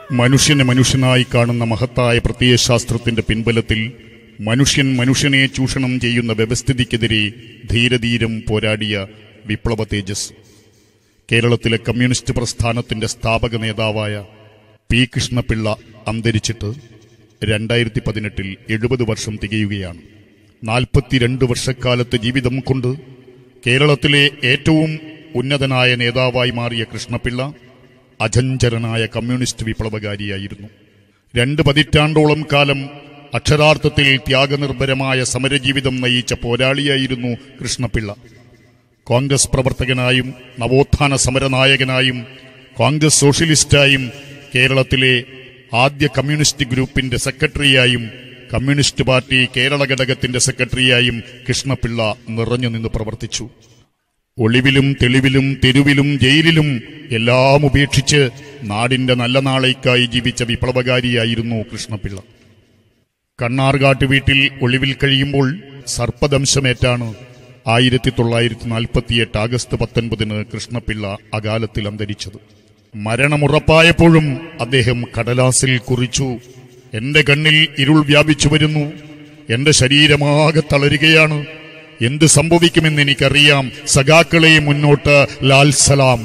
മനുഷ്യനെ മനുഷ്യനായി കാണുന്ന മഹത്തായ പ്രത്യയശാസ്ത്രത്തിന്റെ പിൻബലത്തിൽ മനുഷ്യൻ മനുഷ്യനെ ചൂഷണം ചെയ്യുന്ന വ്യവസ്ഥിതിക്കെതിരെ ധീരധീരം പോരാടിയ വിപ്ലവ തേജസ് കേരളത്തിലെ കമ്മ്യൂണിസ്റ്റ് പ്രസ്ഥാനത്തിന്റെ സ്ഥാപക നേതാവായ പി കൃഷ്ണപിള്ള അന്തരിച്ചിട്ട് രണ്ടായിരത്തി പതിനെട്ടിൽ എഴുപത് വർഷം തികയുകയാണ് നാൽപ്പത്തിരണ്ട് വർഷക്കാലത്തെ ജീവിതം കൊണ്ട് കേരളത്തിലെ ഏറ്റവും ഉന്നതനായ നേതാവായി മാറിയ കൃഷ്ണപിള്ള അജഞ്ചരനായ കമ്മ്യൂണിസ്റ്റ് വിപ്ലവകാരിയായിരുന്നു രണ്ട് പതിറ്റാണ്ടോളം കാലം അക്ഷരാർത്ഥത്തിൽ ത്യാഗനിർഭരമായ സമരജീവിതം നയിച്ച പോരാളിയായിരുന്നു കൃഷ്ണപിള്ള കോൺഗ്രസ് പ്രവർത്തകനായും നവോത്ഥാന സമരനായകനായും കോൺഗ്രസ് സോഷ്യലിസ്റ്റായും കേരളത്തിലെ ആദ്യ കമ്മ്യൂണിസ്റ്റ് ഗ്രൂപ്പിന്റെ സെക്രട്ടറിയായും കമ്മ്യൂണിസ്റ്റ് പാർട്ടി കേരള ഘടകത്തിന്റെ സെക്രട്ടറിയായും കൃഷ്ണപിള്ള നിറഞ്ഞു നിന്ന് പ്രവർത്തിച്ചു ഒളിവിലും തെളിവിലും തെരുവിലും ജയിലിലും എല്ലാം ഉപേക്ഷിച്ച് നാടിന്റെ നല്ല നാളേക്കായി ജീവിച്ച വിപ്ലവകാരിയായിരുന്നു കൃഷ്ണപിള്ള കണ്ണാർകാട്ട് വീട്ടിൽ ഒളിവിൽ കഴിയുമ്പോൾ സർപ്പദംശമേറ്റാണ് ആയിരത്തി തൊള്ളായിരത്തി നാൽപ്പത്തിയെട്ട് ആഗസ്റ്റ് പത്തൊൻപതിന് കൃഷ്ണപിള്ള അകാലത്തിൽ അന്തരിച്ചത് മരണമുറപ്പായപ്പോഴും അദ്ദേഹം കടലാസിൽ കുറിച്ചു എന്റെ കണ്ണിൽ ഇരുൾ വ്യാപിച്ചു വരുന്നു എന്റെ ശരീരമാകെ തളരുകയാണ് എന്ത് സംഭവിക്കുമെന്ന് എനിക്കറിയാം സഖാക്കളെ മുന്നോട്ട് ലാൽ സലാം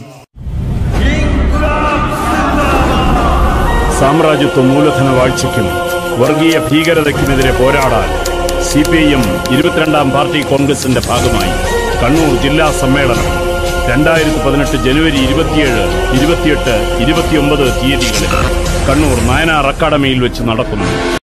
സാമ്രാജ്യത്വ മൂലധന വാഴ്ചയ്ക്കും വർഗീയ ഭീകരതയ്ക്കുമെതിരെ പോരാടാൻ സി പി ഐ എം ഇരുപത്തിരണ്ടാം പാർട്ടി കോൺഗ്രസിന്റെ ഭാഗമായി കണ്ണൂർ ജില്ലാ സമ്മേളനം രണ്ടായിരത്തി പതിനെട്ട് ജനുവരി ഇരുപത്തിയേഴ് ഇരുപത്തിയെട്ട് ഇരുപത്തിയൊമ്പത് തീയതികളിൽ കണ്ണൂർ നയനാർ അക്കാദമിയിൽ വെച്ച് നടക്കുന്നു